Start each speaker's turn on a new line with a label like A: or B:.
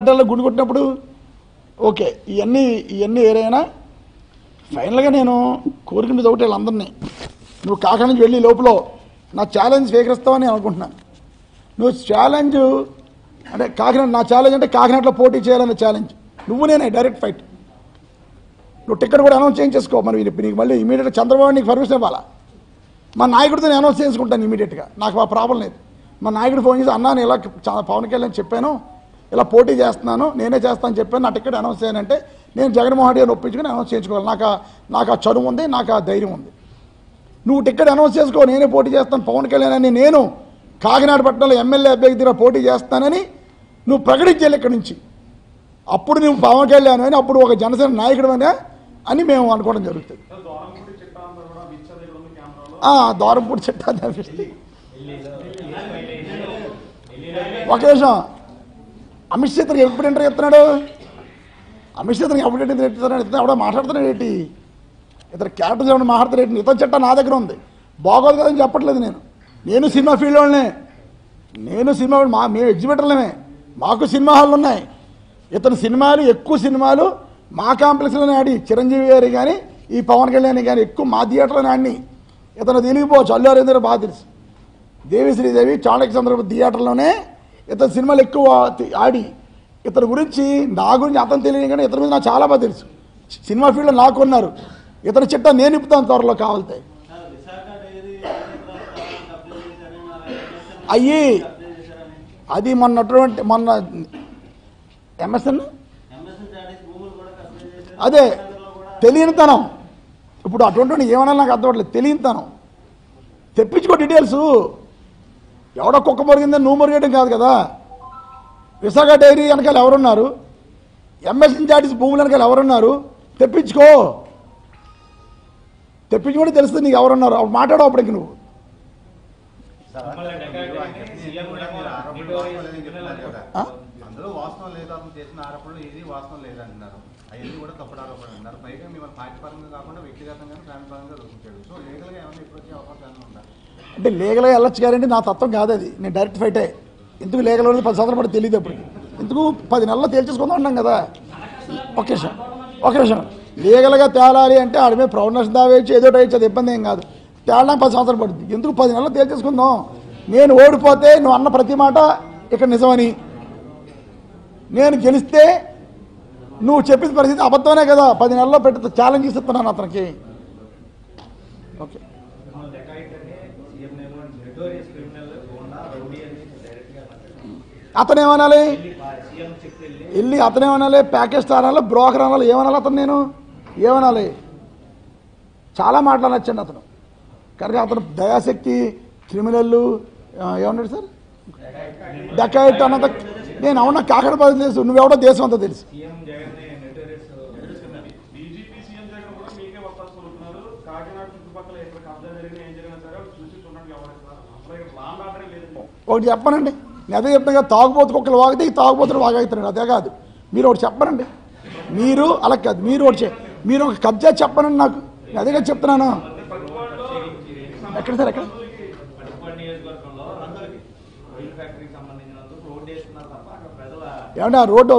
A: అడ్డాల్లో గుండు కొట్టినప్పుడు ఓకే ఇవన్నీ ఇవన్నీ ఏరైనా ఫైనల్గా నేను కోరుకునేది ఒకటి వీళ్ళందరినీ నువ్వు కాకినాడ నుంచి వెళ్ళి లోపల నా ఛాలెంజ్ స్వీకరిస్తావని నేను అనుకుంటున్నాను నువ్వు ఛాలెంజ్ అంటే కాకినాడ నా ఛాలెంజ్ అంటే కాకినాడలో పోటీ చేయాలనే ఛాలెంజ్ నువ్వు నేనే డైరెక్ట్ ఫైట్ నువ్వు టికెట్ కూడా అనౌన్స్ చేయించేసుకో మరి నీకు నీకు మళ్ళీ ఇమీడియట్గా చంద్రబాబు నీకు పర్మిషన్ ఇవ్వాలా మా నాయకుడితో నేను అనౌన్స్ చేసుకుంటాను ఇమీడియట్గా నాకు ఆ ప్రాబ్లం లేదు మా నాయకుడు ఫోన్ చేసి అన్నా నేను ఇలా చా- పవన్ కళ్యాణ్ చెప్పాను ఇలా పోటీ చేస్తున్నాను నేనే చేస్తాను చెప్పాను నా టికెట్ అనౌన్స్ చేయనంటే నేను జగన్మోహన్ రెడ్డి గారిని ఒప్పించుకుని అనౌన్స్ చేయించుకోవాలి నాకు ఆ- నాకు ఆ చదువు ఉంది నాకు ఆ ధైర్యం ఉంది నువ్వు టికెట్ అనౌన్స్ చేసుకో నేనే పోటీ చేస్తాను పవన్ కళ్యాణ్ అని నేను కాకినాడ పట్టణంలో ఎమ్మెల్యే అభ్యర్థి దగ్గర పోటీ చేస్తానని నువ్వు ప్రకటించాలి ఇక్కడి నుంచి అప్పుడు నువ్వు పవన్ కళ్యాణ్ అని అప్పుడు ఒక జనసేన నాయకుడు అని మేము అనుకోవడం జరుగుతుంది
B: దూరంపూడి చిట్టాంధ్ర కూడా విచ్చ దగ్గర ఉంది కెమెరాలో
A: ఆ దూరంపూడి చెట్టు అని అనిపిస్తుంది ఒక నిమిషం అమిత్ షా ఇతనికి ఎప్పుడు ఎంటర్ చెప్తున్నాడు అమిత్ షా ఇతనికి ఎప్పుడు ఎంటర్ చెప్తున్నాడు ఇతను ఎవడో మాట్లాడుతున్నాడు ఏంటి ఇతను క్యారెక్టర్స్ ఏమైనా మాట్లాడుతున్నాడు ఏంటి ఇతను చెట్ట నా దగ్గర ఉంది బాగోదు కదని చెప్పట్లేదు నేను నేను సినిమా ఫీల్డ్ వాళ్ళనే నేను సినిమా వాడిని, మా మేము ఎగ్జిబిటర్లమే మాకు సినిమా హాళ్ళు ఉన్నాయి ఇతను సినిమాలు ఎక్కువ సినిమాలు మా కాంప్లెక్స్లోనే ఆడి చిరంజీవి గారి కానీ ఈ పవన్ కళ్యాణ్ కానీ ఎక్కువ మా థియేటర్లోనే ఆడిని ఇతను తెలియకపోవచ్చు అల్లు అరవిందర్ బాగా తెలుసు దేవి శ్రీదేవి చాణక్య చంద్రబాబు థియేటర్లోనే ఇతను సినిమాలు ఎక్కువ తి- ఆడి ఇతని గురించి నా గురించి అతను తెలియదు కానీ ఇతని మీద నాకు చాలా బాగా తెలుసు సినిమా ఫీల్డ్లో నాకు ఉన్నారు ఇతని చిట్ట నేను ఇప్పుతాను త్వరలో కావాలితే
C: విశాఖ డైరీ కబ్జా చేశారని మన ఎలక్షన్
A: అయ్యి
C: కబ్జా చేశారని
A: అది మొన్నటువంటి మొన్న ఎంఎస్ఎన్
C: ఎంఎస్ఎన్ చాడీస్ భూములు కూడా కబ్జా చేశారు
A: అదే
C: నగర్లో కూడా
A: తెలియనితనం ఇప్పుడు అటువంటి ఏమన్నా నాకు అర్థమవట్లేదు తెలియనితనం తెప్పించుకో డీటెయిల్స్ ఎవడో కుక్క మురిగిందని నువ్వు మురిగేయడం కాదు కదా విశాఖ డైరీ వెనకాల ఎవరున్నారు ఎంఎస్ఎన్ చాటీస్ భూములు వెనకాల ఎవరున్నారు తెప్పించుకో తెప్పించుకుంటే తెలుస్తుంది నీకు ఎవరున్నారు అప్పుడు మాట్లాడవు అప్పటికి నువ్వు ఆ?
D: అందులో వాస్తవం లేదు అతను చేసిన ఆరోపణలు ఇది వాస్తవం లేదంటున్నారు అవన్నీ కూడా తప్పుడు ఆరోపణలు అంటున్నారు పైగా మిమ్మల్ని పార్టీ పరంగా కాకుండా వ్యక్తిగతంగా ఫ్యామిలీ పరంగా దొరుకుతాడు సో లీగల్ గా ఏమైనా ఇప్పుడు వచ్చే అవకాశాలు ఉంటాయి
A: అంటే లీగల్గా వెళ్ళొచ్చు గారండి నా తత్వం కాదు అది నేను డైరెక్ట్ ఫైటే ఎందుకు లీగల్ అనేది పది సంవత్సరాలు పడి తెలియదు అప్పుడు ఎందుకు పది నెలల్లో తేల్చేసుకుందాం ఉన్నాం కదా ఒక నిమిషం ఒక నిమిషం లీగల్గా తేలాలి అంటే ఆడి మీద ప్రౌడ్నెస్ దావేయచ్చు ఏదో వేయచ్చు అది ఇబ్బంది ఏం కాదు తేలడానికి పది సంవత్సరాలు పడుతుంది ఎందుకు పది నెలల్లో తేల్చేసుకుందాం నేను ఓడిపోతే నువ్వు అన్న ప్రతి మాట ఇక్కడ నిజమని నేను గెలిస్తే నువ్వు చెప్పిన పరిస్థితి అబద్ధమే కదా పది నెలల్లో పెట్టి ఛాలెంజ్ ఇస్తున్నాను అతనికి ఓకే అతను ఏమనాలి వెళ్ళి అతను ఏమనాలి ప్యాకేజ్ అనాలి బ్రోకర్ అనాలి ఏమనాలి అతను నేను ఏమనాలి చాలా మాటలు నచ్చండి అతను కనుక అతను దయాశక్తి క్రిమినల్ ఏమన్నాడు సార్ డకాయిట్ అన్నంత నేను అవునా కాకడ పది తెలుసు నువ్వెవడో దేశం అంతా తెలుసు
B: డీజీపీ సీఎం జగన్ కూడా మీకే వస్తారు కోరుతున్నారు కాకినాడ చుట్టుపక్కల ఎక్కడ కబ్జా జరిగినా ఏం జరిగినా సరే వాళ్ళు చూసి చూడండి వ్యవహరిస్తున్నారు అసలు ఇక్కడ లాండ్ ఆర్డర్ లేదు
A: ఒకటి చెప్పనండి నేను అదే చెప్తున్నా కదా తాగుబోతు కుక్కలు వాగితే ఈ తాగుబోతులు వాగవుతున్నాడు అదే కాదు మీరు ఒకటి చెప్పనండి మీరు అలా కాదు మీరు ఒకటి చె- మీరు ఒక కబ్జా చెప్పనండి నాకు నేను అదే కదా చెప్తున్నాను ఎక్కడ సార్ ఎక్కడ
C: పట్టుకోండి నియోజకవర్గంలో రంగులకి ఆయిల్ ఫ్యాక్టరీకి సంబంధించినందుకు రోడ్డు వేస్తున్నారు తప్ప అక్కడ ప్రజల
A: ఏమంటే ఆ రోడ్డు